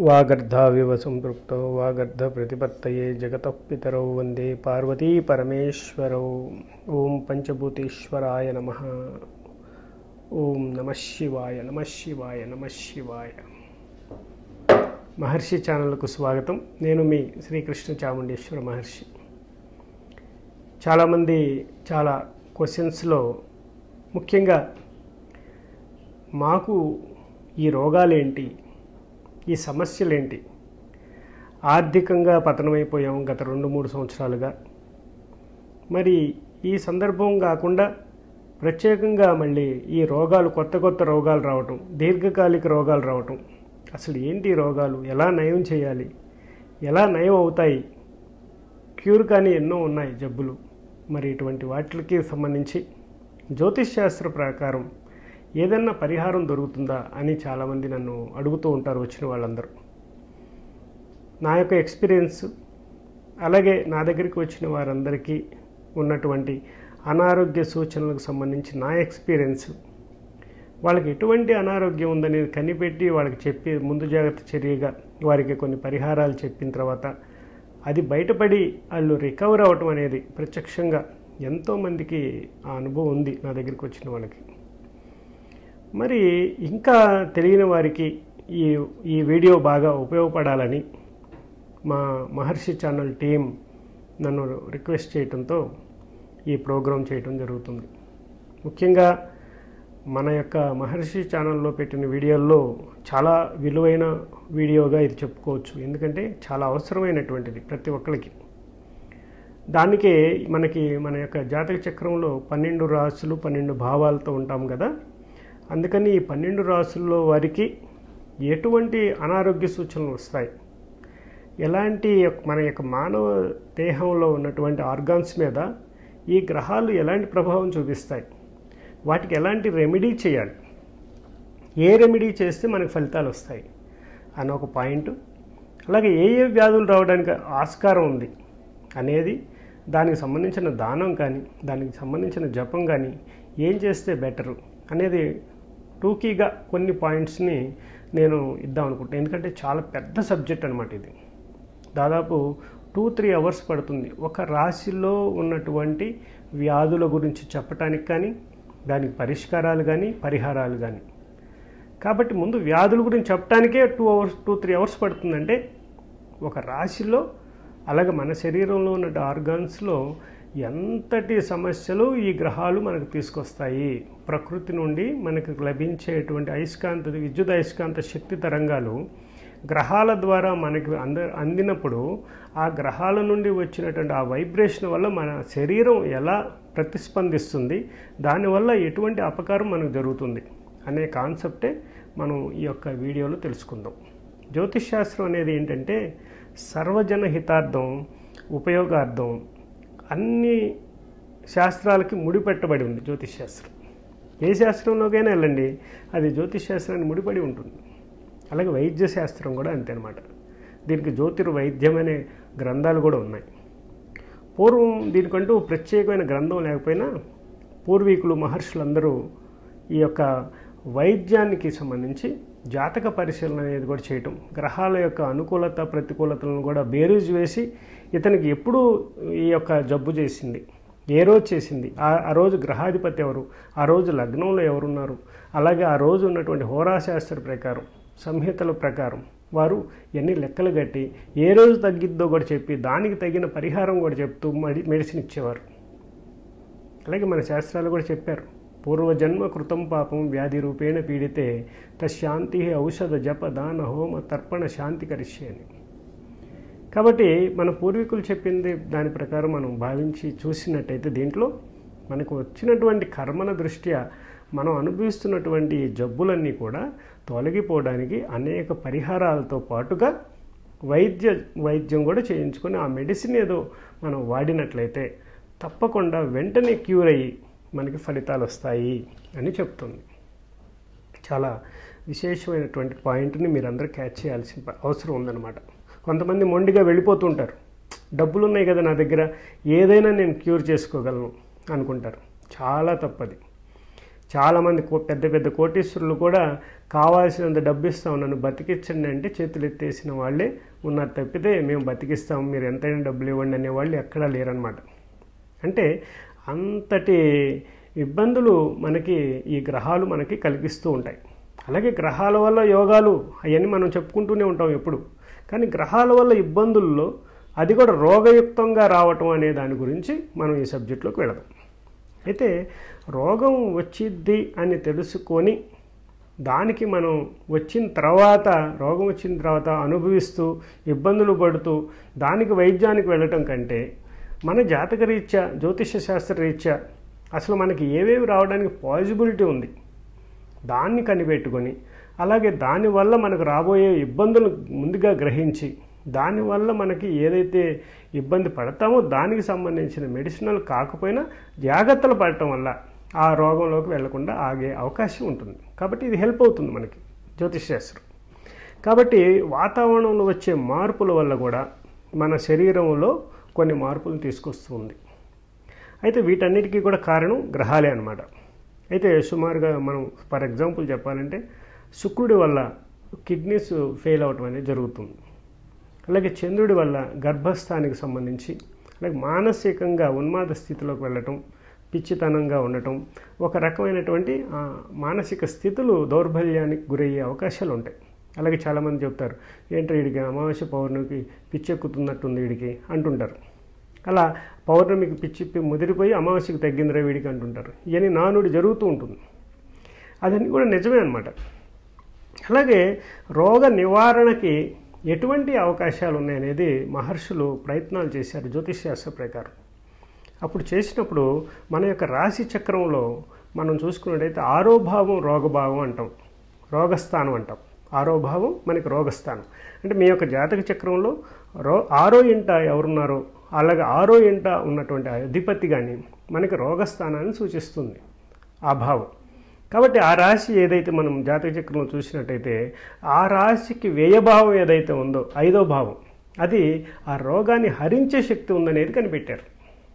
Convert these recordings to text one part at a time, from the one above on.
వాగర్ధావివ సంపృక్తౌ వాగర్ధ ప్రతిపత్తయే జగతః పితరౌ వందే పార్వతీ పరమేశ్వరౌ ఓం పంచభూతేశ్వరాయ నమ ఓం నమ శివాయ నమ శివాయ నమ శివాయ మహర్షి ఛానల్కు స్వాగతం నేను మీ శ్రీకృష్ణ చాముండేశ్వర మహర్షి చాలామంది చాలా క్వశ్చన్స్లో ముఖ్యంగా మాకు ఈ రోగాలేంటి ఈ సమస్యలేంటి ఆర్థికంగా పతనమైపోయాం గత రెండు మూడు సంవత్సరాలుగా మరి ఈ సందర్భం కాకుండా ప్రత్యేకంగా మళ్ళీ ఈ రోగాలు కొత్త కొత్త రోగాలు రావటం దీర్ఘకాలిక రోగాలు రావటం అసలు ఏంటి ఈ రోగాలు ఎలా నయం చేయాలి ఎలా నయం అవుతాయి క్యూర్ కానీ ఎన్నో ఉన్నాయి జబ్బులు మరి ఇటువంటి వాటికి సంబంధించి జ్యోతిష్ శాస్త్ర ప్రకారం ఏదన్నా పరిహారం దొరుకుతుందా అని చాలామంది నన్ను అడుగుతూ ఉంటారు వచ్చిన వాళ్ళందరూ నా యొక్క ఎక్స్పీరియన్స్ అలాగే నా దగ్గరికి వచ్చిన వారందరికీ ఉన్నటువంటి అనారోగ్య సూచనలకు సంబంధించి నా ఎక్స్పీరియన్స్ వాళ్ళకి ఎటువంటి అనారోగ్యం ఉందనేది కనిపెట్టి వాళ్ళకి చెప్పి ముందు జాగ్రత్త చర్యగా వారికి కొన్ని పరిహారాలు చెప్పిన తర్వాత అది బయటపడి వాళ్ళు రికవర్ అవ్వటం అనేది ప్రత్యక్షంగా ఎంతోమందికి ఆ అనుభవం ఉంది నా దగ్గరికి వచ్చిన వాళ్ళకి మరి ఇంకా తెలియని వారికి ఈ ఈ వీడియో బాగా ఉపయోగపడాలని మా మహర్షి ఛానల్ టీం నన్ను రిక్వెస్ట్ చేయడంతో ఈ ప్రోగ్రాం చేయటం జరుగుతుంది ముఖ్యంగా మన యొక్క మహర్షి ఛానల్లో పెట్టిన వీడియోల్లో చాలా విలువైన వీడియోగా ఇది చెప్పుకోవచ్చు ఎందుకంటే చాలా అవసరమైనటువంటిది ప్రతి ఒక్కరికి దానికే మనకి మన యొక్క జాతక చక్రంలో పన్నెండు రాసులు పన్నెండు భావాలతో ఉంటాం కదా అందుకని ఈ పన్నెండు రాసుల్లో వారికి ఎటువంటి అనారోగ్య సూచనలు వస్తాయి ఎలాంటి మన యొక్క మానవ దేహంలో ఉన్నటువంటి ఆర్గాన్స్ మీద ఈ గ్రహాలు ఎలాంటి ప్రభావం చూపిస్తాయి వాటికి ఎలాంటి రెమెడీ చేయాలి ఏ రెమెడీ చేస్తే మనకు ఫలితాలు వస్తాయి అని ఒక పాయింట్ అలాగే ఏ ఏ వ్యాధులు రావడానికి ఆస్కారం ఉంది అనేది దానికి సంబంధించిన దానం కానీ దానికి సంబంధించిన జపం కానీ ఏం చేస్తే బెటరు అనేది టూకీగా కొన్ని పాయింట్స్ని నేను ఇద్దాం అనుకుంటున్నాను ఎందుకంటే చాలా పెద్ద సబ్జెక్ట్ అనమాట ఇది దాదాపు టూ త్రీ అవర్స్ పడుతుంది ఒక రాశిలో ఉన్నటువంటి వ్యాధుల గురించి చెప్పటానికి కానీ దానికి పరిష్కారాలు కానీ పరిహారాలు కానీ కాబట్టి ముందు వ్యాధుల గురించి చెప్పడానికే two hours two three hours పడుతుందంటే ఒక రాశిలో అలాగే మన శరీరంలో ఉన్న ఆర్గాన్స్లో ఎంతటి సమస్యలు ఈ గ్రహాలు మనకు తీసుకొస్తాయి ప్రకృతి నుండి మనకు లభించేటువంటి అయస్కాంత విద్యుత్ అయస్కాంత శక్తి తరంగాలు గ్రహాల ద్వారా మనకి అంద అందినప్పుడు ఆ గ్రహాల నుండి వచ్చినటువంటి ఆ వైబ్రేషన్ వల్ల మన శరీరం ఎలా ప్రతిస్పందిస్తుంది దానివల్ల ఎటువంటి అపకారం మనకు జరుగుతుంది అనే కాన్సెప్టే మనం ఈ యొక్క వీడియోలో తెలుసుకుందాం జ్యోతిష్ శాస్త్రం అనేది ఏంటంటే సర్వజన హితార్థం ఉపయోగార్థం అన్ని శాస్త్రాలకి ముడిపెట్టబడి ఉంది జ్యోతిష్ శాస్త్రం ఏ శాస్త్రంలోకైనా వెళ్ళండి అది జ్యోతిష్ శాస్త్రాన్ని ముడిపడి ఉంటుంది అలాగే వైద్య శాస్త్రం కూడా అంతే అనమాట దీనికి జ్యోతిర్వైద్యం అనే గ్రంథాలు కూడా ఉన్నాయి పూర్వం దీనికంటూ ప్రత్యేకమైన గ్రంథం లేకపోయినా పూర్వీకులు మహర్షులందరూ ఈ యొక్క వైద్యానికి సంబంధించి జాతక పరిశీలన అనేది కూడా చేయటం గ్రహాల యొక్క అనుకూలత ప్రతికూలతలను కూడా బేరీజ్ వేసి ఇతనికి ఎప్పుడు ఈ యొక్క జబ్బు చేసింది ఏ రోజు చేసింది ఆ రోజు గ్రహాధిపతి ఎవరు ఆ రోజు లగ్నంలో ఎవరున్నారు అలాగే ఆ రోజు ఉన్నటువంటి హోరాశాస్త్ర ప్రకారం సంహితల ప్రకారం వారు ఎన్ని లెక్కలు కట్టి ఏ రోజు తగ్గిద్దో కూడా చెప్పి దానికి తగిన పరిహారం కూడా చెప్తూ మెడి మెడిసిన్ ఇచ్చేవారు అలాగే మన శాస్త్రాలు కూడా చెప్పారు పూర్వజన్మ కృతం పాపం వ్యాధి రూపేణ పీడితే తశాంతి ఔషధ జప దాన హోమ తర్పణ శాంతి కరిష్య అని కాబట్టి మన పూర్వీకులు చెప్పింది దాని ప్రకారం మనం భావించి చూసినట్టయితే దీంట్లో మనకు వచ్చినటువంటి కర్మల దృష్ట్యా మనం అనుభవిస్తున్నటువంటి జబ్బులన్నీ కూడా తొలగిపోవడానికి అనేక పరిహారాలతో పాటుగా వైద్య వైద్యం కూడా చేయించుకొని ఆ మెడిసిన్ ఏదో మనం వాడినట్లయితే తప్పకుండా వెంటనే క్యూర్ అయ్యి మనకి ఫలితాలు వస్తాయి అని చెప్తుంది చాలా విశేషమైనటువంటి పాయింట్ని మీరందరూ క్యాచ్ చేయాల్సిన అవసరం ఉందన్నమాట కొంతమంది మొండిగా వెళ్ళిపోతుంటారు డబ్బులు ఉన్నాయి కదా నా దగ్గర ఏదైనా నేను క్యూర్ చేసుకోగలను అనుకుంటారు చాలా తప్పది చాలామంది కో పెద్ద పెద్ద కోటీశ్వరులు కూడా కావాల్సినంత డబ్బు ఇస్తాం నన్ను బతికించండి అంటే చేతులు ఎత్తేసిన వాళ్ళే ఉన్నారు తప్పితే మేము బతికిస్తాం మీరు ఎంతైనా డబ్బులు ఇవ్వండి అనే వాళ్ళు ఎక్కడా లేరనమాట అంటే అంతటి ఇబ్బందులు మనకి ఈ గ్రహాలు మనకి కలిగిస్తూ ఉంటాయి అలాగే గ్రహాల వల్ల యోగాలు అవన్నీ మనం చెప్పుకుంటూనే ఉంటాం ఎప్పుడు కానీ గ్రహాల వల్ల ఇబ్బందుల్లో అది కూడా రోగయుక్తంగా రావటం అనే దాని గురించి మనం ఈ సబ్జెక్టులోకి వెళదాం అయితే రోగం వచ్చిద్ది అని తెలుసుకొని దానికి మనం వచ్చిన తర్వాత రోగం వచ్చిన తర్వాత అనుభవిస్తూ ఇబ్బందులు పడుతూ దానికి వైద్యానికి వెళ్ళటం కంటే మన జాతక రీత్యా జ్యోతిష శాస్త్ర రీత్యా అసలు మనకి ఏవేవి రావడానికి పాజిబిలిటీ ఉంది దాన్ని కనిపెట్టుకొని అలాగే దానివల్ల మనకు రాబోయే ఇబ్బందులు ముందుగా గ్రహించి దానివల్ల మనకి ఏదైతే ఇబ్బంది పడతామో దానికి సంబంధించిన మెడిసినల్ కాకపోయినా జాగ్రత్తలు పడటం వల్ల ఆ రోగంలోకి వెళ్లకుండా ఆగే అవకాశం ఉంటుంది కాబట్టి ఇది హెల్ప్ అవుతుంది మనకి జ్యోతిష్ శాస్త్రం కాబట్టి వాతావరణంలో వచ్చే మార్పుల వల్ల కూడా మన శరీరంలో కొన్ని మార్పులు తీసుకొస్తుంది అయితే వీటన్నిటికీ కూడా కారణం గ్రహాలే అన్నమాట అయితే సుమారుగా మనం ఫర్ ఎగ్జాంపుల్ చెప్పాలంటే శుక్రుడి వల్ల కిడ్నీస్ ఫెయిల్ అవటం అనేది జరుగుతుంది అలాగే చంద్రుడి వల్ల గర్భస్థానికి సంబంధించి అలాగే మానసికంగా ఉన్మాద స్థితిలోకి వెళ్ళటం పిచ్చితనంగా ఉండటం ఒక రకమైనటువంటి ఆ, మానసిక స్థితులు దౌర్బల్యానికి గురయ్యే అవకాశాలు ఉంటాయి అలాగే చాలామంది చెప్తారు ఏంటో వీడికి అమావాస్య పౌర్ణమికి పిచ్చెక్కుతున్నట్టుంది వీడికి అంటుంటారు అలా పౌర్ణమికి పిచ్చి ముదిరిపోయి అమావాస్యకి తగ్గిందిరా వీడికి అంటుంటారు ఇవన్నీ నానుడి జరుగుతూ ఉంటుంది అదన్నీ కూడా నిజమే అనమాట అలాగే రోగ నివారణకి ఎటువంటి అవకాశాలు ఉన్నాయనేది మహర్షులు ప్రయత్నాలు చేశారు జ్యోతిష్ శాస్త్ర ప్రకారం అప్పుడు చేసినప్పుడు మన యొక్క రాశి చక్రంలో మనం చూసుకున్నట్టయితే ఆరో భావం రోగభావం అంటాం రోగస్థానం అంటాం ఆరో భావం మనకి రోగస్థానం అంటే మీ యొక్క జాతక చక్రంలో రో ఆరో ఇంట ఎవరున్నారో అలాగే ఆరో ఇంట ఉన్నటువంటి అధిపతి కానీ మనకి రోగస్థానాన్ని సూచిస్తుంది ఆ భావం కాబట్టి ఆ రాశి ఏదైతే మనం జాతక చక్రంలో చూసినట్టయితే ఆ రాశికి వ్యయభావం ఏదైతే ఉందో ఐదో భావం అది ఆ రోగాన్ని హరించే శక్తి ఉందనేది కనిపెట్టారు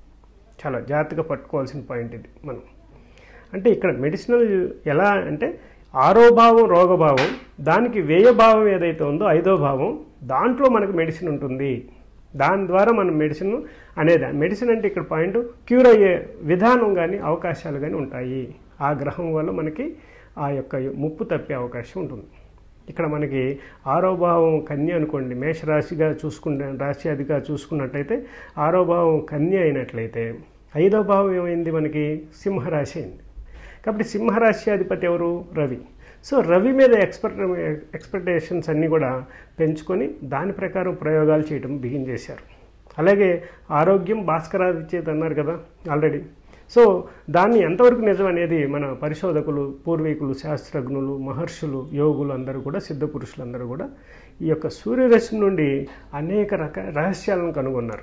చాలా జాగ్రత్తగా పట్టుకోవాల్సిన పాయింట్ ఇది మనం అంటే ఇక్కడ మెడిసినల్ ఎలా అంటే ఆరో భావం రోగభావం దానికి వ్యయభావం ఏదైతే ఉందో ఐదో భావం దాంట్లో మనకు మెడిసిన్ ఉంటుంది దాని ద్వారా మనం మెడిసిన్ అనేది మెడిసిన్ అంటే ఇక్కడ పాయింట్ క్యూర్ అయ్యే విధానం కానీ అవకాశాలు కానీ ఉంటాయి ఆ గ్రహం వల్ల మనకి ఆ యొక్క ముప్పు తప్పే అవకాశం ఉంటుంది ఇక్కడ మనకి ఆరో భావం కన్య అనుకోండి మేషరాశిగా చూసుకుంటే రాశి అదిగా చూసుకున్నట్లయితే ఆరో భావం కన్య అయినట్లయితే ఐదో భావం ఏమైంది మనకి సింహరాశి అయింది కాబట్టి సింహరాశి అధిపతి ఎవరు రవి సో రవి మీద ఎక్స్పెక్ట్ ఎక్స్పెక్టేషన్స్ అన్నీ కూడా పెంచుకొని దాని ప్రకారం ప్రయోగాలు చేయడం బిగిన్ చేశారు అలాగే ఆరోగ్యం భాస్కరాదిచ్చేది అన్నారు కదా ఆల్రెడీ సో దాన్ని ఎంతవరకు నిజం అనేది మన పరిశోధకులు పూర్వీకులు శాస్త్రజ్ఞులు మహర్షులు యోగులు అందరూ కూడా సిద్ధ పురుషులందరూ కూడా ఈ యొక్క సూర్యరశ్మి నుండి అనేక రక రహస్యాలను కనుగొన్నారు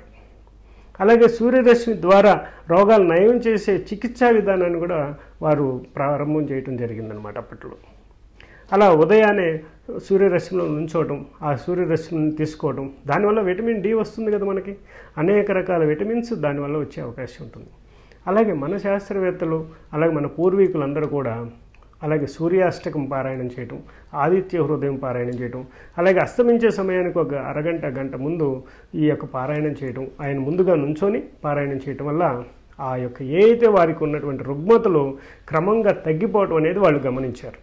అలాగే సూర్యరశ్మి ద్వారా రోగాలు నయం చేసే చికిత్సా విధానాన్ని కూడా వారు ప్రారంభం చేయటం జరిగిందనమాట అప్పట్లో అలా ఉదయాన్నే సూర్యరశ్మిలో నుంచోవడం ఆ సూర్యరశ్మిని తీసుకోవడం దానివల్ల విటమిన్ డి వస్తుంది కదా మనకి అనేక రకాల విటమిన్స్ దానివల్ల వచ్చే అవకాశం ఉంటుంది అలాగే మన శాస్త్రవేత్తలు అలాగే మన పూర్వీకులందరూ కూడా అలాగే సూర్యాష్టకం పారాయణం చేయటం ఆదిత్య హృదయం పారాయణం చేయటం అలాగే అస్తమించే సమయానికి ఒక అరగంట గంట ముందు ఈ యొక్క పారాయణం చేయటం ఆయన ముందుగా నుంచొని పారాయణం చేయటం వల్ల ఆ యొక్క ఏ అయితే వారికి ఉన్నటువంటి రుగ్మతలు క్రమంగా తగ్గిపోవటం అనేది వాళ్ళు గమనించారు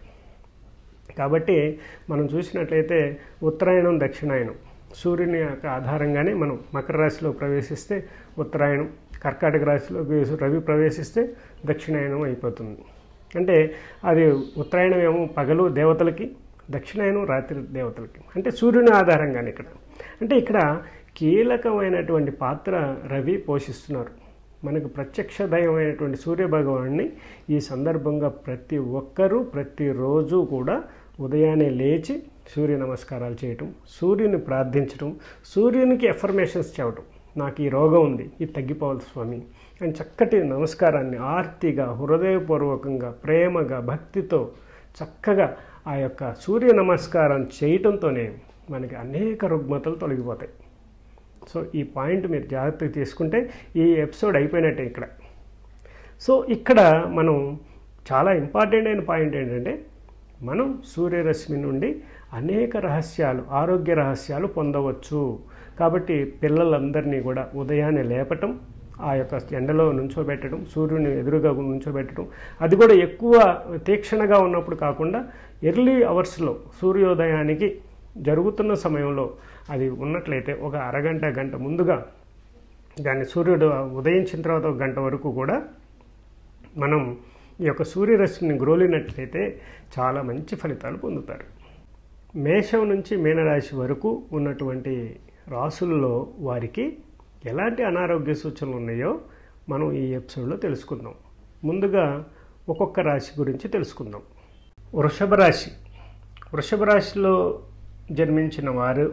కాబట్టి మనం చూసినట్లయితే ఉత్తరాయణం దక్షిణాయనం సూర్యుని యొక్క ఆధారంగానే మనం మకర రాశిలో ప్రవేశిస్తే ఉత్తరాయణం కర్కాటక రాశిలోకి రవి ప్రవేశిస్తే దక్షిణాయనం అయిపోతుంది అంటే అది ఉత్తరాయణం ఏమో పగలు దేవతలకి దక్షిణాయనం రాత్రి దేవతలకి అంటే సూర్యుని ఆధారంగానే ఇక్కడ అంటే ఇక్కడ కీలకమైనటువంటి పాత్ర రవి పోషిస్తున్నారు మనకు ప్రత్యక్ష దైవమైనటువంటి సూర్య భగవాన్ని ఈ సందర్భంగా ప్రతి ఒక్కరూ ప్రతిరోజు కూడా ఉదయాన్నే లేచి సూర్య నమస్కారాలు చేయటం సూర్యుని ప్రార్థించడం సూర్యునికి ఎఫర్మేషన్స్ చెప్పడం నాకు ఈ రోగం ఉంది ఇది తగ్గిపోవాలి స్వామి అని చక్కటి నమస్కారాన్ని ఆర్తిగా హృదయపూర్వకంగా ప్రేమగా భక్తితో చక్కగా ఆ యొక్క సూర్య నమస్కారం చేయటంతోనే మనకి అనేక రుగ్మతలు తొలగిపోతాయి సో ఈ పాయింట్ మీరు జాగ్రత్తగా తీసుకుంటే ఈ ఎపిసోడ్ అయిపోయినట్టే ఇక్కడ సో ఇక్కడ మనం చాలా ఇంపార్టెంట్ అయిన పాయింట్ ఏంటంటే మనం సూర్యరశ్మి నుండి అనేక రహస్యాలు ఆరోగ్య రహస్యాలు పొందవచ్చు కాబట్టి పిల్లలందరినీ కూడా ఉదయాన్నే లేపటం ఆ యొక్క ఎండలో నుంచోబెట్టడం సూర్యుని ఎదురుగా నుంచోబెట్టడం అది కూడా ఎక్కువ తీక్షణగా ఉన్నప్పుడు కాకుండా ఎర్లీ అవర్స్లో సూర్యోదయానికి జరుగుతున్న సమయంలో అది ఉన్నట్లయితే ఒక అరగంట గంట ముందుగా దాన్ని సూర్యుడు ఉదయించిన తర్వాత ఒక గంట వరకు కూడా మనం ఈ యొక్క సూర్యరశ్మిని గ్రోలినట్లయితే చాలా మంచి ఫలితాలు పొందుతారు మేషం నుంచి మీనరాశి వరకు ఉన్నటువంటి రాసుల్లో వారికి ఎలాంటి అనారోగ్య సూచనలు ఉన్నాయో మనం ఈ ఎపిసోడ్లో తెలుసుకుందాం ముందుగా ఒక్కొక్క రాశి గురించి తెలుసుకుందాం వృషభ రాశి వృషభ రాశిలో జన్మించిన వారు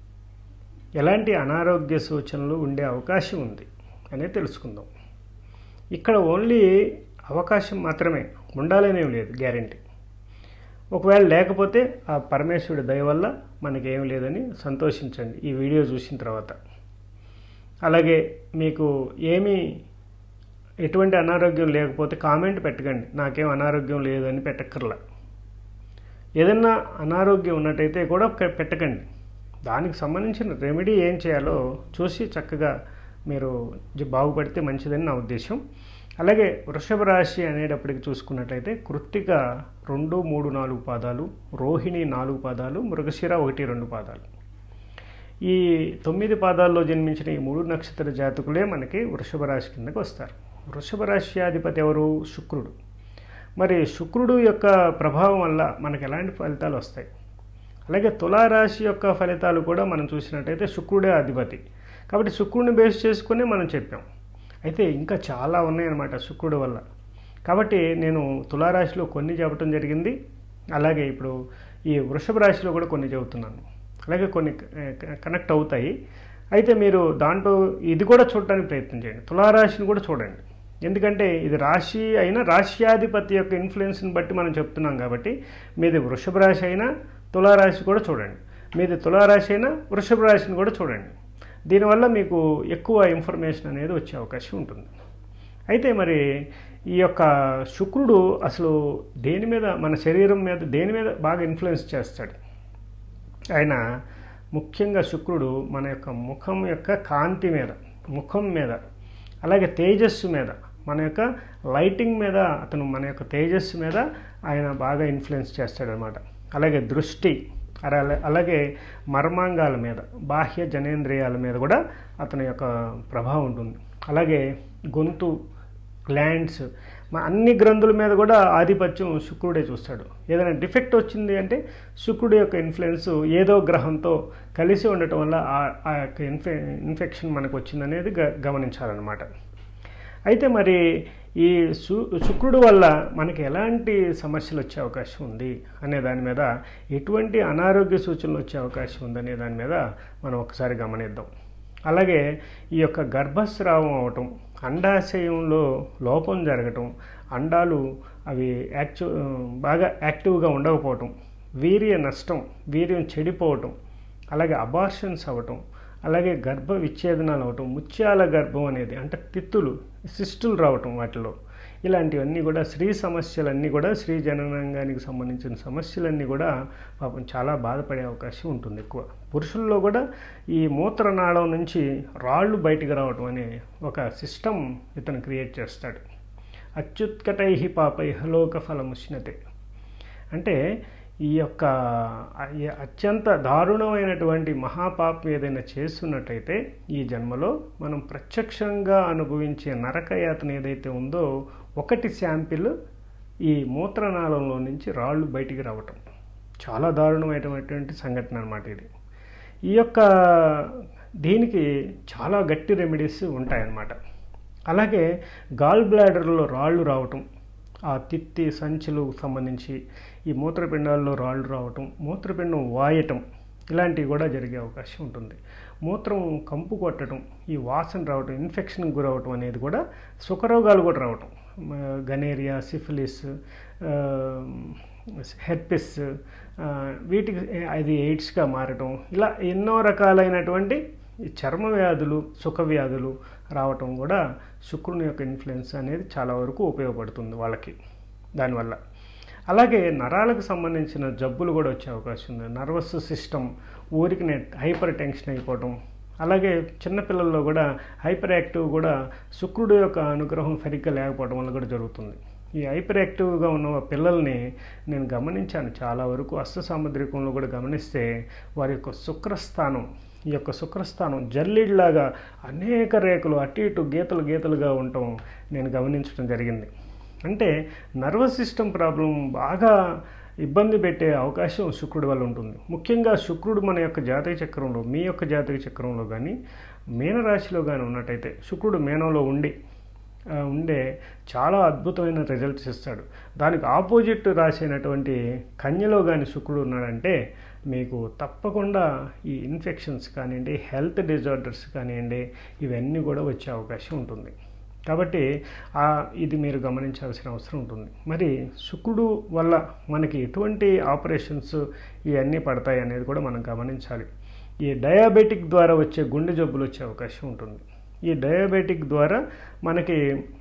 ఎలాంటి అనారోగ్య సూచనలు ఉండే అవకాశం ఉంది అనేది తెలుసుకుందాం ఇక్కడ ఓన్లీ అవకాశం మాత్రమే ఉండాలనేం లేదు గ్యారంటీ ఒకవేళ లేకపోతే ఆ పరమేశ్వరుడి దయ వల్ల మనకేం లేదని సంతోషించండి ఈ వీడియో చూసిన తర్వాత అలాగే మీకు ఏమీ ఎటువంటి అనారోగ్యం లేకపోతే కామెంట్ పెట్టకండి నాకేం అనారోగ్యం లేదని పెట్టక్కర్లా ఏదన్నా అనారోగ్యం ఉన్నట్టయితే కూడా పె- పెట్టకండి దానికి సంబంధించిన రెమెడీ ఏం చేయాలో చూసి చక్కగా మీరు జ- బాగుపడితే మంచిదని నా ఉద్దేశం అలాగే వృషభ రాశి అనేటప్పటికి చూసుకున్నట్లయితే కృత్తిక రెండు మూడు నాలుగు పాదాలు రోహిణి నాలుగు పాదాలు మృగశిర ఒకటి రెండు పాదాలు ఈ తొమ్మిది పాదాల్లో జన్మించిన ఈ మూడు నక్షత్ర జాతకులే మనకి వృషభ రాశి కిందకి వస్తారు వృషభ రాశి అధిపతి ఎవరు శుక్రుడు మరి శుక్రుడు యొక్క ప్రభావం వల్ల మనకు ఎలాంటి ఫలితాలు వస్తాయి అలాగే తులారాశి యొక్క ఫలితాలు కూడా మనం చూసినట్టయితే శుక్రుడే అధిపతి కాబట్టి శుక్రుడిని బేస్ చేసుకుని మనం చెప్పాం అయితే ఇంకా చాలా ఉన్నాయన్నమాట శుక్రుడు వల్ల కాబట్టి నేను తులారాశిలో కొన్ని చెప్పడం జరిగింది అలాగే ఇప్పుడు ఈ వృషభ రాశిలో కూడా కొన్ని చెబుతున్నాను అలాగే కొన్ని క- కనెక్ట్ అవుతాయి అయితే మీరు దాంట్లో ఇది కూడా చూడడానికి ప్రయత్నం చేయండి తులారాశిని కూడా చూడండి ఎందుకంటే ఇది రాశి అయినా రాశ్యాధిపతి యొక్క ఇన్ఫ్లుయెన్స్ని బట్టి మనం చెప్తున్నాం కాబట్టి మీది వృషభ రాశి అయినా తులారాశి కూడా చూడండి మీది తులారాశి అయినా వృషభ రాశిని కూడా చూడండి దీనివల్ల మీకు ఎక్కువ ఇన్ఫర్మేషన్ అనేది వచ్చే అవకాశం ఉంటుంది అయితే మరి ఈ యొక్క శుక్రుడు అసలు దేని మీద మన శరీరం మీద దేని మీద బాగా ఇన్ఫ్లుయెన్స్ చేస్తాడు ఆయన ముఖ్యంగా శుక్రుడు మన యొక్క ముఖం యొక్క కాంతి మీద ముఖం మీద అలాగే తేజస్సు మీద మన యొక్క లైటింగ్ మీద అతను మన యొక్క తేజస్సు మీద ఆయన బాగా ఇన్ఫ్లుయెన్స్ చేస్తాడనమాట అలాగే దృష్టి అలా- అలాగే మర్మాంగాల మీద బాహ్య జనేంద్రియాల మీద కూడా అతని యొక్క ప్రభావం ఉంటుంది అలాగే గొంతు గ్లాండ్స్ మా అన్ని గ్రంథుల మీద కూడా ఆధిపత్యం శుక్రుడే చూస్తాడు ఏదైనా డిఫెక్ట్ వచ్చింది అంటే శుక్రుడి యొక్క ఇన్ఫ్లుయెన్స్ ఏదో గ్రహంతో కలిసి ఉండటం వల్ల ఆ- ఆ యొక్క ఇన్ఫె ఇన్ఫెక్షన్ మనకు వచ్చిందనేది గ గమనించాలన్నమాట అయితే మరి ఈ శు శుక్రుడు వల్ల మనకి ఎలాంటి సమస్యలు వచ్చే అవకాశం ఉంది అనే దాని మీద ఎటువంటి అనారోగ్య సూచనలు వచ్చే అవకాశం ఉందనే దాని మీద మనం ఒకసారి గమనిద్దాం అలాగే ఈ యొక్క గర్భస్రావం అవటం అండాశయంలో లోపం జరగటం అండాలు అవి యాక్చు బాగా యాక్టివ్గా ఉండకపోవటం వీర్య నష్టం వీర్యం చెడిపోవటం అలాగే అబార్షన్స్ అవ్వటం అలాగే గర్భ విచ్ఛేదనాలు అవటం ముత్యాల గర్భం అనేది అంటే తిత్తులు సిస్టులు రావటం వాటిలో ఇలాంటివన్నీ కూడా స్త్రీ సమస్యలన్నీ కూడా స్త్రీ జననాంగానికి సంబంధించిన సమస్యలన్నీ కూడా పాపం చాలా బాధపడే అవకాశం ఉంటుంది ఎక్కువ పురుషుల్లో కూడా ఈ మూత్రనాళం నుంచి రాళ్ళు బయటికి రావటం అనే ఒక సిస్టమ్ ఇతను క్రియేట్ చేస్తాడు అత్యుత్కటై పాపై హలోక ఫలముష్ణతే అంటే ఈ యొక్క ఈ అత్యంత దారుణమైనటువంటి మహాపాపం ఏదైనా చేస్తున్నట్టయితే ఈ జన్మలో మనం ప్రత్యక్షంగా అనుభవించే నరకయాతన ఏదైతే ఉందో ఒకటి శాంపిల్ ఈ మూత్రనాళంలో నుంచి రాళ్ళు బయటికి రావటం చాలా దారుణమైనటువంటి సంఘటన అనమాట ఇది ఈ యొక్క దీనికి చాలా గట్టి రెమెడీస్ ఉంటాయన్నమాట అలాగే గాల్ బ్లాడర్లో రాళ్ళు రావటం ఆ తిత్తి సంచులు సంబంధించి ఈ మూత్రపిండాల్లో రాళ్ళు రావటం మూత్రపిండం వాయటం ఇలాంటివి కూడా జరిగే అవకాశం ఉంటుంది మూత్రం కంపు కొట్టడం ఈ వాసన రావటం ఇన్ఫెక్షన్కి గురవటం అనేది కూడా సుఖరోగాలు కూడా రావటం మ- గనేరియా సిఫిలిస్ ఆ, హెర్పిస్ ఆ, వీటికి అది ఎయిడ్స్గా మారటం ఇలా ఎన్నో రకాలైనటువంటి ఈ చర్మ వ్యాధులు సుఖ వ్యాధులు రావటం కూడా శుక్రుని యొక్క ఇన్ఫ్లుయెన్స్ అనేది చాలా వరకు ఉపయోగపడుతుంది వాళ్ళకి దానివల్ల అలాగే నరాలకు సంబంధించిన జబ్బులు కూడా వచ్చే అవకాశం ఉంది నర్వస్ సిస్టమ్ ఊరికి హైపర్ టెన్షన్ అయిపోవటం అలాగే చిన్నపిల్లల్లో కూడా హైపర్ యాక్టివ్ కూడా శుక్రుడు యొక్క అనుగ్రహం సరిగ్గా లేకపోవడం వల్ల కూడా జరుగుతుంది ఈ హైపర్ యాక్టివ్గా ఉన్న పిల్లల్ని నేను గమనించాను చాలా వరకు అస్త సాముద్రికంలో కూడా గమనిస్తే వారి యొక్క శుక్రస్థానం ఈ యొక్క శుక్రస్థానం జల్లిడ్లాగా అనేక రేఖలు అటు ఇటు గీతలు గీతలుగా ఉండటం నేను గమనించడం జరిగింది అంటే నర్వస్ సిస్టమ్ ప్రాబ్లం బాగా ఇబ్బంది పెట్టే అవకాశం శుక్రుడి వల్ల ఉంటుంది ముఖ్యంగా శుక్రుడు మన యొక్క జాతక చక్రంలో మీ యొక్క జాతక చక్రంలో కానీ మీనరాశిలో కానీ ఉన్నట్టయితే శుక్రుడు మేనంలో ఉండి ఆ, ఉండే చాలా అద్భుతమైన రిజల్ట్స్ ఇస్తాడు దానికి ఆపోజిట్ రాశి అయినటువంటి కన్యలో కానీ శుక్రుడు ఉన్నాడంటే మీకు తప్పకుండా ఈ ఇన్ఫెక్షన్స్ కానివ్వండి హెల్త్ డిజార్డర్స్ కానివ్వండి ఇవన్నీ కూడా వచ్చే అవకాశం ఉంటుంది కాబట్టి ఆ, ఇది మీరు గమనించాల్సిన అవసరం ఉంటుంది మరి శుక్రుడు వల్ల మనకి ఎటువంటి ఆపరేషన్స్ ఇవన్నీ పడతాయి అనేది కూడా మనం గమనించాలి ఈ డయాబెటిక్ ద్వారా వచ్చే గుండె జబ్బులు వచ్చే అవకాశం ఉంటుంది ఈ డయాబెటిక్ ద్వారా మనకి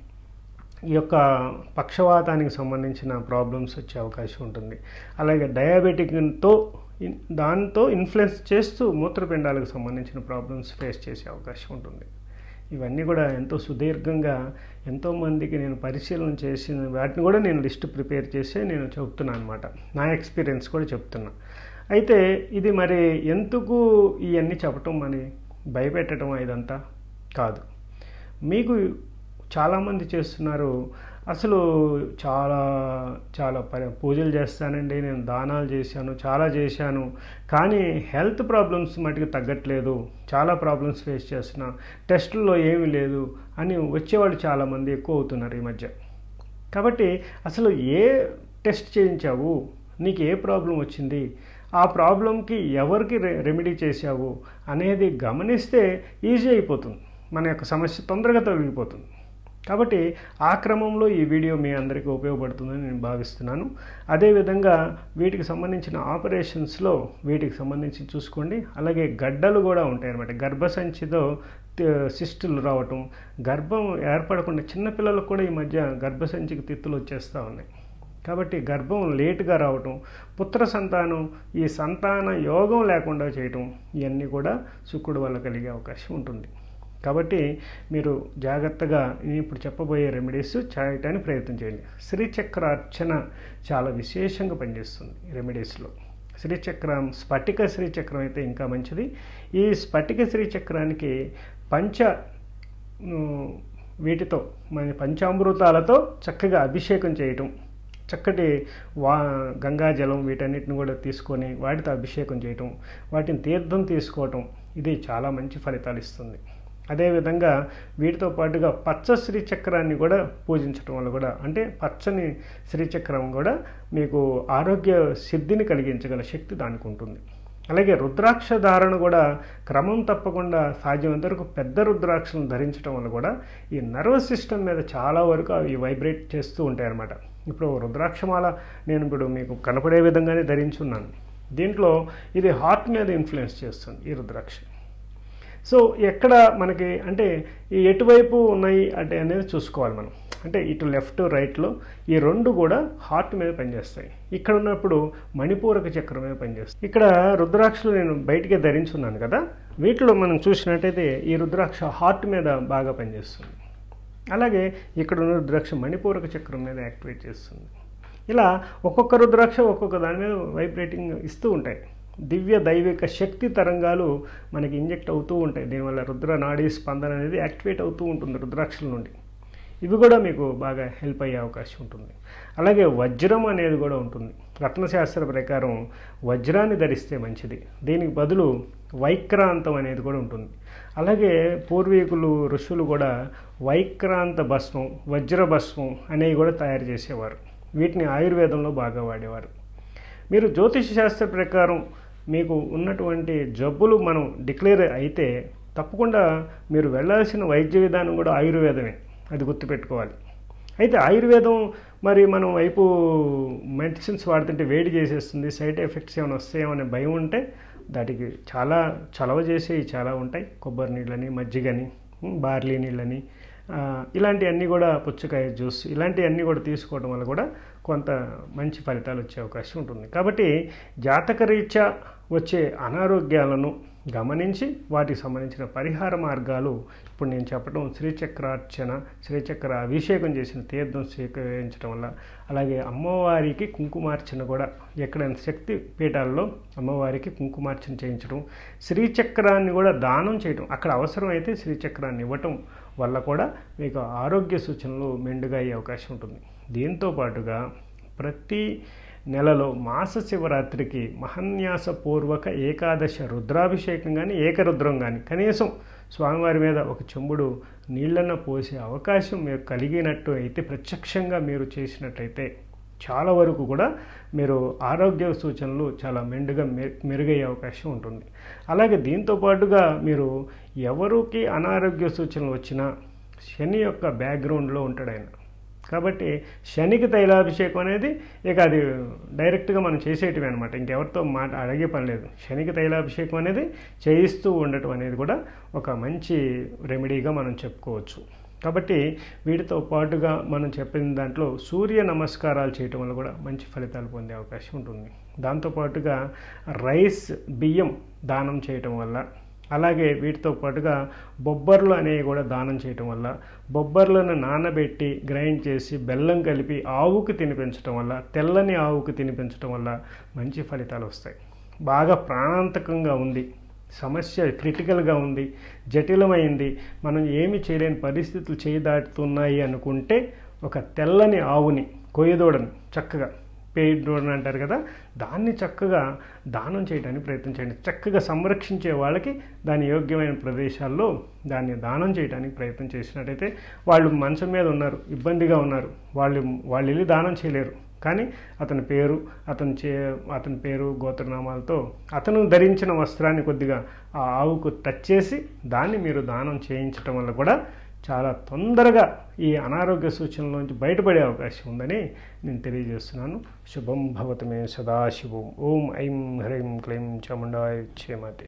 ఈ యొక్క పక్షవాతానికి సంబంధించిన ప్రాబ్లమ్స్ వచ్చే అవకాశం ఉంటుంది అలాగే డయాబెటిక్తో ఇన్- దాంతో ఇన్ఫ్లుయెన్స్ చేస్తూ మూత్రపిండాలకు సంబంధించిన ప్రాబ్లమ్స్ ఫేస్ చేసే అవకాశం ఉంటుంది ఇవన్నీ కూడా ఎంతో సుదీర్ఘంగా ఎంతోమందికి నేను పరిశీలన చేసిన వాటిని కూడా నేను లిస్ట్ ప్రిపేర్ చేసి నేను చెప్తున్నాను అనమాట నా ఎక్స్పీరియన్స్ కూడా చెప్తున్నా అయితే ఇది మరి ఎందుకు ఇవన్నీ చెప్పటం మరి భయపెట్టడం ఇదంతా కాదు మీకు చాలామంది చేస్తున్నారు అసలు చాలా చాలా పరి పూజలు చేస్తానండి నేను దానాలు చేశాను చాలా చేశాను కానీ హెల్త్ ప్రాబ్లమ్స్ మటుకు తగ్గట్లేదు చాలా ప్రాబ్లమ్స్ ఫేస్ చేస్తున్నా టెస్టుల్లో ఏమీ లేదు అని వచ్చేవాళ్ళు చాలామంది ఎక్కువ అవుతున్నారు ఈ మధ్య కాబట్టి అసలు ఏ టెస్ట్ చేయించావు నీకు ఏ ప్రాబ్లం వచ్చింది ఆ ప్రాబ్లంకి ఎవరికి రె రెమెడీ చేశావు అనేది గమనిస్తే ఈజీ అయిపోతుంది మన యొక్క సమస్య తొందరగా తొలగిపోతుంది కాబట్టి ఆ క్రమంలో ఈ వీడియో మీ అందరికీ ఉపయోగపడుతుందని నేను భావిస్తున్నాను అదేవిధంగా వీటికి సంబంధించిన ఆపరేషన్స్లో వీటికి సంబంధించి చూసుకోండి అలాగే గడ్డలు కూడా ఉంటాయి అన్నమాట గర్భసంచితో తి- సిస్టులు రావటం గర్భం ఏర్పడకుండా చిన్నపిల్లలకు కూడా ఈ మధ్య గర్భసంచికి తిత్తులు వచ్చేస్తూ ఉన్నాయి కాబట్టి గర్భం లేటుగా రావటం పుత్ర సంతానం ఈ సంతాన యోగం లేకుండా చేయటం ఇవన్నీ కూడా శుక్రుడు వల్ల కలిగే అవకాశం ఉంటుంది కాబట్టి మీరు జాగ్రత్తగా నేను ఇప్పుడు చెప్పబోయే రెమెడీస్ చేయటానికి ప్రయత్నం చేయండి శ్రీచక్ర అర్చన చాలా విశేషంగా పనిచేస్తుంది ఈ రెమెడీస్లో శ్రీచక్రం స్ఫటిక శ్రీచక్రం అయితే ఇంకా మంచిది ఈ స్ఫటిక శ్రీచక్రానికి పంచ ఉమ్, వీటితో మన పంచామృతాలతో చక్కగా అభిషేకం చేయటం చక్కటి వా గంగాజలం వీటన్నిటిని కూడా తీసుకొని వాటితో అభిషేకం చేయటం వాటిని తీర్థం తీసుకోవటం ఇది చాలా మంచి ఫలితాలు ఇస్తుంది అదేవిధంగా వీటితో పాటుగా పచ్చ శ్రీచక్రాన్ని కూడా పూజించటం వల్ల కూడా అంటే పచ్చని శ్రీచక్రం కూడా మీకు ఆరోగ్య సిద్ధిని కలిగించగల శక్తి దానికి ఉంటుంది అలాగే రుద్రాక్ష ధారణ కూడా క్రమం తప్పకుండా సాధ్యమైనంత వరకు పెద్ద రుద్రాక్షలను ధరించడం వల్ల కూడా ఈ నర్వస్ సిస్టమ్ మీద చాలా వరకు అవి వైబ్రేట్ చేస్తూ ఉంటాయి అన్నమాట ఇప్పుడు రుద్రాక్షమాల నేను ఇప్పుడు మీకు కనపడే విధంగానే ధరించున్నాను దీంట్లో ఇది హార్ట్ మీద ఇన్ఫ్లుయెన్స్ చేస్తుంది ఈ రుద్రాక్ష సో ఎక్కడ మనకి అంటే ఈ ఎటువైపు ఉన్నాయి అంటే అనేది చూసుకోవాలి మనం అంటే ఇటు లెఫ్ట్ రైట్లో ఈ రెండు కూడా హార్ట్ మీద పనిచేస్తాయి ఇక్కడ ఉన్నప్పుడు మణిపూరక చక్రం మీద పనిచేస్తాయి ఇక్కడ రుద్రాక్షలు నేను బయటికే ధరించున్నాను కదా వీటిలో మనం చూసినట్టయితే ఈ రుద్రాక్ష హార్ట్ మీద బాగా పనిచేస్తుంది అలాగే ఇక్కడ ఉన్న రుద్రాక్ష మణిపూరక చక్రం మీద యాక్టివేట్ చేస్తుంది ఇలా ఒక్కొక్క రుద్రాక్ష ఒక్కొక్క దాని మీద వైబ్రేటింగ్ ఇస్తూ ఉంటాయి దివ్య దైవిక శక్తి తరంగాలు మనకి ఇంజెక్ట్ అవుతూ ఉంటాయి దీనివల్ల రుద్ర నాడీ స్పందన అనేది యాక్టివేట్ అవుతూ ఉంటుంది రుద్రాక్షల నుండి ఇవి కూడా మీకు బాగా హెల్ప్ అయ్యే అవకాశం ఉంటుంది అలాగే వజ్రం అనేది కూడా ఉంటుంది రత్నశాస్త్ర ప్రకారం వజ్రాన్ని ధరిస్తే మంచిది దీనికి బదులు వైక్రాంతం అనేది కూడా ఉంటుంది అలాగే పూర్వీకులు ఋషులు కూడా వైక్రాంత భస్మం వజ్ర భస్మం అనేవి కూడా తయారు చేసేవారు వీటిని ఆయుర్వేదంలో బాగా వాడేవారు మీరు జ్యోతిష శాస్త్ర ప్రకారం మీకు ఉన్నటువంటి జబ్బులు మనం డిక్లేర్ అయితే తప్పకుండా మీరు వెళ్ళాల్సిన వైద్య విధానం కూడా ఆయుర్వేదమే అది గుర్తుపెట్టుకోవాలి అయితే ఆయుర్వేదం మరి మనం వైపు మెడిసిన్స్ వాడుతుంటే వేడి చేసేస్తుంది సైడ్ ఎఫెక్ట్స్ ఏమైనా వస్తాయేమో అనే భయం ఉంటే దాటికి చాలా చలవ చేసేవి చాలా ఉంటాయి కొబ్బరి నీళ్ళని మజ్జిగని ఉమ్, బార్లీ నీళ్ళని ఆ, ఇలాంటివన్నీ కూడా పుచ్చకాయ జ్యూస్ ఇలాంటివన్నీ కూడా తీసుకోవడం వల్ల కూడా కొంత మంచి ఫలితాలు వచ్చే అవకాశం ఉంటుంది కాబట్టి జాతకరీత్యా వచ్చే అనారోగ్యాలను గమనించి వాటికి సంబంధించిన పరిహార మార్గాలు ఇప్పుడు నేను చెప్పడం శ్రీచక్రార్చన శ్రీచక్ర అభిషేకం చేసిన తీర్థం స్వీకరించడం వల్ల అలాగే అమ్మవారికి కుంకుమార్చన కూడా ఎక్కడైనా శక్తి పీఠాల్లో అమ్మవారికి కుంకుమార్చన చేయించడం శ్రీచక్రాన్ని కూడా దానం చేయడం అక్కడ అవసరమైతే శ్రీచక్రాన్ని ఇవ్వటం వల్ల కూడా మీకు ఆరోగ్య సూచనలు మెండుగా అయ్యే అవకాశం ఉంటుంది దీంతో పాటుగా ప్రతి నెలలో మాస శివరాత్రికి మహన్యాసపూర్వక ఏకాదశ రుద్రాభిషేకం కానీ ఏకరుద్రం కానీ కనీసం స్వామివారి మీద ఒక చెంబుడు నీళ్ళన్న పోసే అవకాశం మీరు కలిగినట్టు అయితే ప్రత్యక్షంగా మీరు చేసినట్టయితే చాలా వరకు కూడా మీరు ఆరోగ్య సూచనలు చాలా మెండుగా మె- మెరుగయ్యే అవకాశం ఉంటుంది అలాగే దీంతో పాటుగా మీరు ఎవరికి అనారోగ్య సూచనలు వచ్చినా శని యొక్క బ్యాక్గ్రౌండ్లో ఉంటాడు ఆయన కాబట్టి శనికి తైలాభిషేకం అనేది ఇక అది డైరెక్ట్గా మనం చేసేటివి అనమాట ఇంకెవరితో మాట అడిగే పని లేదు శనికి తైలాభిషేకం అనేది చేయిస్తూ ఉండటం అనేది కూడా ఒక మంచి రెమెడీగా మనం చెప్పుకోవచ్చు కాబట్టి వీటితో పాటుగా మనం చెప్పిన దాంట్లో సూర్య నమస్కారాలు చేయటం వల్ల కూడా మంచి ఫలితాలు పొందే అవకాశం ఉంటుంది దాంతోపాటుగా రైస్ బియ్యం దానం చేయటం వల్ల అలాగే వీటితో పాటుగా బొబ్బర్లు అనేవి కూడా దానం చేయటం వల్ల బొబ్బర్లను నానబెట్టి గ్రైండ్ చేసి బెల్లం కలిపి ఆవుకు తినిపించటం వల్ల తెల్లని ఆవుకు తినిపించటం వల్ల మంచి ఫలితాలు వస్తాయి బాగా ప్రాణాంతకంగా ఉంది సమస్య క్రిటికల్గా ఉంది జటిలమైంది మనం ఏమి చేయలేని పరిస్థితులు చేయి దాటుతున్నాయి అనుకుంటే ఒక తెల్లని ఆవుని కొయ్యదూడని చక్కగా పెయిడ్ డోన్ అంటారు కదా దాన్ని చక్కగా దానం చేయడానికి ప్రయత్నించండి చక్కగా సంరక్షించే వాళ్ళకి దాని యోగ్యమైన ప్రదేశాల్లో దాన్ని దానం చేయడానికి ప్రయత్నం చేసినట్టయితే వాళ్ళు మంచం మీద ఉన్నారు ఇబ్బందిగా ఉన్నారు వాళ్ళు వాళ్ళు వెళ్ళి దానం చేయలేరు కానీ అతని పేరు అతని చే అతని పేరు గోత్రనామాలతో అతను ధరించిన వస్త్రాన్ని కొద్దిగా ఆ ఆవుకు టచ్ చేసి దాన్ని మీరు దానం చేయించటం వల్ల కూడా చాలా తొందరగా ఈ అనారోగ్య సూచనల నుంచి బయటపడే అవకాశం ఉందని నేను తెలియజేస్తున్నాను శుభం భవతమే సదాశివం ఓం ఐం హ్రీం క్లీం చాముండాయ క్షేమతి